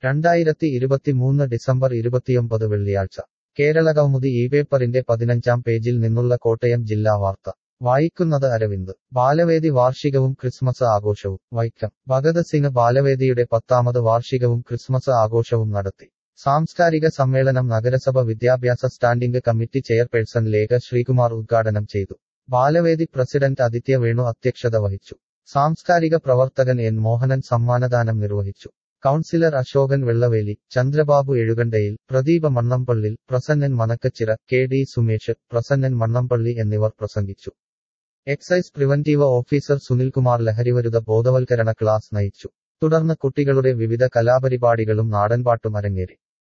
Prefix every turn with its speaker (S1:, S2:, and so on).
S1: രണ്ടായിരത്തി ഇരുപത്തിമൂന്ന് ഡിസംബർ ഇരുപത്തിയൊമ്പത് വെള്ളിയാഴ്ച കേരള കൗമുദി ഈ പേപ്പറിന്റെ പതിനഞ്ചാം പേജിൽ നിന്നുള്ള കോട്ടയം ജില്ലാ വാർത്ത വായിക്കുന്നത് അരവിന്ദ് ബാലവേദി വാർഷികവും ക്രിസ്മസ് ആഘോഷവും വൈക്കം ഭഗത് സിംഗ് ബാലവേദിയുടെ പത്താമത് വാർഷികവും ക്രിസ്മസ് ആഘോഷവും നടത്തി സാംസ്കാരിക സമ്മേളനം നഗരസഭ വിദ്യാഭ്യാസ standing committee chairperson Lekha Sreekumar ഉദ്ഘാടനം ചെയ്തു ബാലവേദി പ്രസിഡന്റ് ആദിത്യ വേണു അധ്യക്ഷത വഹിച്ചു സാംസ്കാരിക പ്രവർത്തകൻ എൻ മോഹനൻ സമ്മാനദാനം നിർവഹിച്ചു കൗൺസിലർ അശോകൻ വെള്ളവേലി ചന്ദ്രബാബു എഴുകണ്ടയിൽ പ്രദീപ മണ്ണമ്പള്ളിൽ പ്രസന്നൻ മനക്കച്ചിറ കെ ഡി സുമേഷ് പ്രസന്നൻ മണ്ണമ്പള്ളി എന്നിവർ പ്രസംഗിച്ചു എക്സൈസ് പ്രിവന്റീവ് ഓഫീസർ സുനിൽകുമാർ ലഹരിവരുത ബോധവൽക്കരണ ക്ലാസ് നയിച്ചു തുടർന്ന് കുട്ടികളുടെ വിവിധ കലാപരിപാടികളും നാടൻപാട്ടും അരങ്ങേറി